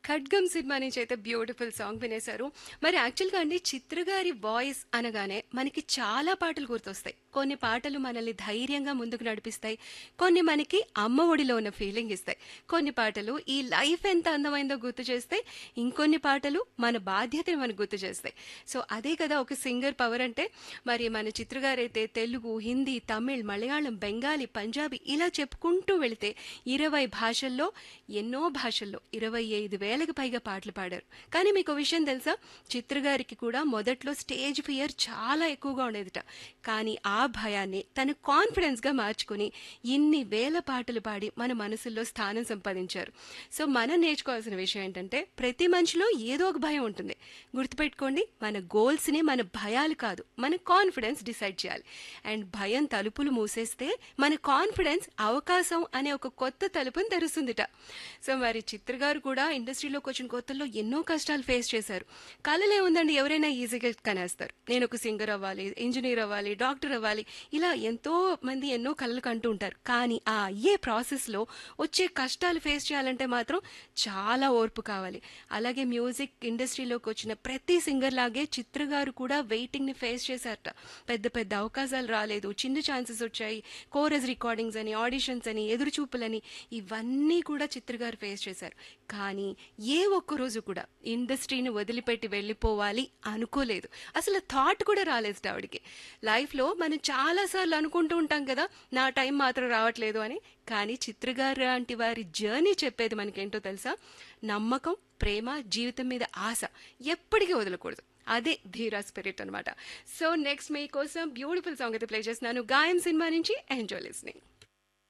ఖడ్గం సినిమా నుంచి అయితే బ్యూటిఫుల్ సాంగ్ వినేశారు మరి యాక్చువల్గా అండి చిత్ర గారి వాయిస్ అనగానే మనకి చాలా పాటలు గుర్తొస్తాయి కొన్ని పాటలు మనల్ని ధైర్యంగా ముందుకు నడిపిస్తాయి కొన్ని మనకి అమ్మ ఒడిలో ఉన్న ఫీలింగ్ ఇస్తాయి కొన్ని పాటలు ఈ లైఫ్ ఎంత అందమైందో గుర్తు చేస్తాయి ఇంకొన్ని పాటలు మన బాధ్యతని మనకు గుర్తు చేస్తాయి సో అదే కదా ఒక సింగర్ పవర్ అంటే మరి మన చిత్ర గారైతే తెలుగు హిందీ తమిళ్ మలయాళం బెంగాలీ పంజాబీ ఇలా చెప్పుకుంటూ వెళితే ఇరవై భాషల్లో ఎన్నో భాషల్లో ఇరవై ఐదు వేలకు పైగా పాటలు పాడారు కానీ మీకు ఓ విషయం తెలుసా చిత్ర గారికి కూడా మొదట్లో స్టేజ్ ఫియర్ చాలా ఎక్కువగా ఉండేదిట కానీ ఆ భయాన్ని తన కాన్ఫిడెన్స్గా మార్చుకుని ఇన్ని వేల పాటలు పాడి మన మనసుల్లో స్థానం సంపాదించారు సో మనం నేర్చుకోవాల్సిన విషయం ఏంటంటే ప్రతి మనిషిలో ఏదో ఒక భయం ఉంటుంది గుర్తుపెట్టుకోండి మన గోల్స్ని మన భయాలు కాదు మన కాన్ఫిడెన్స్ డిసైడ్ చేయాలి అండ్ భయం తలుపులు మూసేస్తే మన కాన్ఫిడెన్స్ అవకాశం అనే ఒక కొత్త తలుపుని తెరుస్తుందిట సో మరి చిత్ర గారు కూడా ఇండస్ట్రీలోకి వచ్చిన కొత్తల్లో ఎన్నో కష్టాలు ఫేస్ చేశారు కళలే ఉందండి ఎవరైనా ఈజీగా కనేస్తారు నేను ఒక సింగర్ అవ్వాలి ఇంజనీర్ అవ్వాలి డాక్టర్ అవ్వాలి ఇలా ఎంతో మంది ఎన్నో కళలు కంటూ ఉంటారు కానీ ఆ అయ్యే ప్రాసెస్లో వచ్చే కష్టాలు ఫేస్ చేయాలంటే మాత్రం చాలా ఓర్పు కావాలి అలాగే మ్యూజిక్ ఇండస్ట్రీలోకి వచ్చిన ప్రతి సింగర్ లాగే చిత్ర గారు కూడా వెయిటింగ్ని ఫేస్ చేశారట పెద్ద పెద్ద అవకాశాలు రాలేదు చిన్న ఛాన్సెస్ వచ్చాయి కోరస్ రికార్డింగ్స్ అని ఆడిషన్స్ అని ఎదురుచూపులని ఇవన్నీ కూడా చిత్ర గారు ఫేస్ చేశారు కానీ ఏ ఒక్క రోజు కూడా ఇండస్ట్రీని వదిలిపెట్టి వెళ్ళిపోవాలి అనుకోలేదు అసలు థాట్ కూడా రాలేదు ఆవిడకి లైఫ్లో మనం చాలాసార్లు అనుకుంటూ ఉంటాం కదా నా టైం మాత్రం రావట్లేదు అని కానీ చిత్ర గారు లాంటి వారి జర్నీ చెప్పేది మనకేంటో తెలుసా నమ్మకం ప్రేమ జీవితం మీద ఆశ ఎప్పటికీ వదలకూడదు అదే ధీరా స్పిరిట్ అనమాట సో నెక్స్ట్ మీకోసం బ్యూటిఫుల్ సాంగ్ అయితే ప్లే చేస్తున్నాను గాయం సినిమా నుంచి ఎంజాయ్ లిస్నింగ్